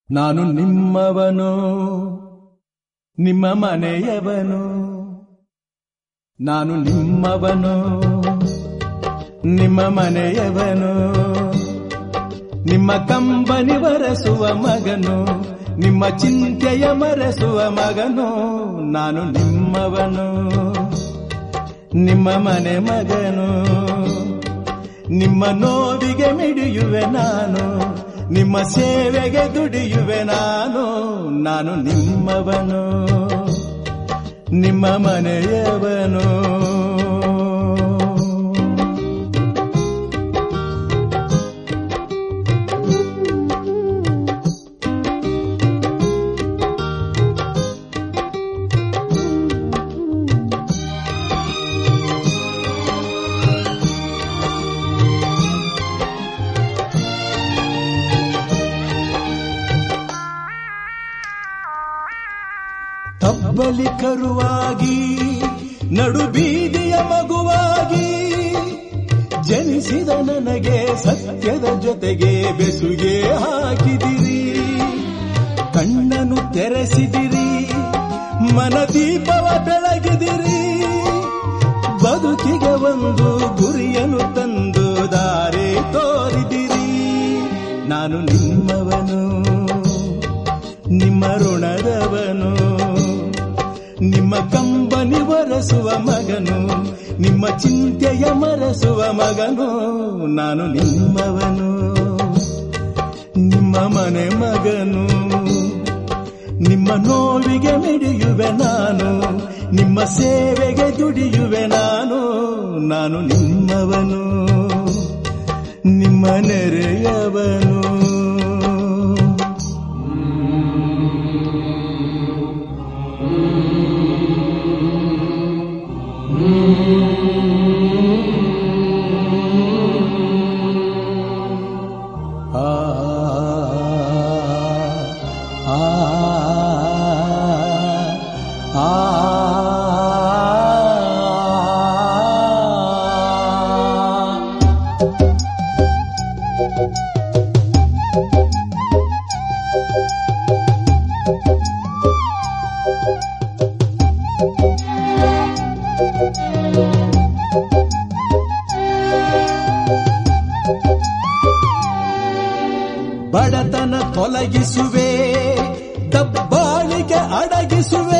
ನಾನು ನಿಮ್ಮವನು ನಿಮ್ಮ ಮನೆಯವನು ನಾನು ನಿಮ್ಮವನು ನಿಮ್ಮ ಮನೆಯವನು ನಿಮ್ಮ ಕಂಬನಿ ಬರೆಸುವ ಮಗನು ನಿಮ್ಮ ಚಿಂತೆಯ ಮರೆಸುವ ಮಗನು ನಾನು ನಿಮ್ಮವನು ನಿಮ್ಮ ಮನೆ ಮಗನು ನಿಮ್ಮ ನೋವಿಗೆ ಮಿಡಿಯುವೆ ನಾನು ನಿಮ್ಮ ಸೇವೆಗೆ ದುಡಿಯುವೆ ನಾನು ನಾನು ನಿಮ್ಮವನು ನಿಮ್ಮ ಮನೆಯವನು ತಬ್ಬಲಿ ಕರುವಾಗಿ ನಡು ಬೀದಿಯ ಮಗುವಾಗಿ ಜನಿಸಿದ ನನಗೆ ಸತ್ಯದ ಜೊತೆಗೆ ಬೆಸುಗೆ ಹಾಕಿದಿರಿ ಕಣ್ಣನು ತೆರೆಸಿದಿರಿ ಮನದೀಪವ ಬೆಳಗಿದಿರಿ ಬದುಕಿಗೆ ಒಂದು ಗುರಿಯನ್ನು ತಂದು ದಾರಿ ತೋರಿದಿರಿ ನಾನು ನಿಮ್ಮವನು ನಿಮ್ಮ ಋಣದವನು ನಿಮ್ಮ ಕಂಬನಿ ಒರೆಸುವ ಮಗನು ನಿಮ್ಮ ಚಿಂತೆಯ ಮರೆಸುವ ಮಗನು ನಾನು ನಿಮ್ಮವನು ನಿಮ್ಮ ಮನೆ ಮಗನು ನಿಮ್ಮ ನೋವಿಗೆ ಮಿಡಿಯುವೆ ನಾನು ನಿಮ್ಮ ಸೇವೆಗೆ ದುಡಿಯುವೆ ನಾನು ನಾನು ನಿಮ್ಮವನು ನಿಮ್ಮ ನೆರೆಯವನು ಆ ಆ ಆ ಬಡತನ ತೊಲಗಿಸುವೆ ದಬ್ಬಾಳಿಗೆ ಅಡಗಿಸುವೆ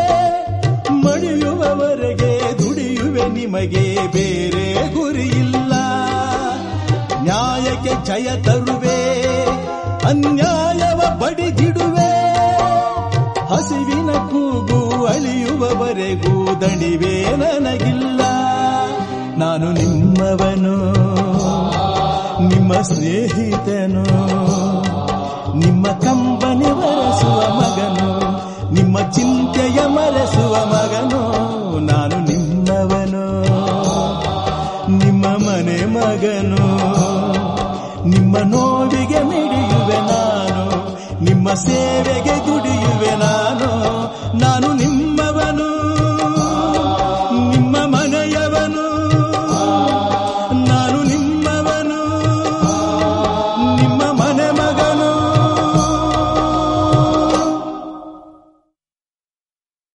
ಮಡಿಯುವವರೆಗೆ ದುಡಿಯುವೆ ನಿಮಗೆ ಬೇರೆ ಗುರಿಯಿಲ್ಲ ನ್ಯಾಯಕ್ಕೆ ಜಯ ತರುವೆ ಅನ್ಯಾಯವ ಬಡಿದಿಡುವೆ ಹಸಿವಿನ ಕೂಗು ಅಳಿಯುವವರೆಗೂ ದಣಿವೆ ನನಗಿಲ್ಲ ನಾನು ನಿಮ್ಮವನು ನಿಮ್ಮ ಸ್ನೇಹಿತನು ನಿಮ್ಮ ಕಂಬನಿ ಮರೆಸುವ ಮಗನು ನಿಮ್ಮ ಚಿಂತೆಯ ಮರೆಸುವ ಮಗನು ನಾನು ನಿಮ್ಮವನು ನಿಮ್ಮ ಮನೆ ಮಗನು ನಿಮ್ಮ ನೋವಿಗೆ ಮಿಡಿಯುವೆ ನಾನು ನಿಮ್ಮ ಸೇವೆಗೆ ದುಡಿಯುವೆ ನಾನು ನಾನು ನಿಮ್ಮವನು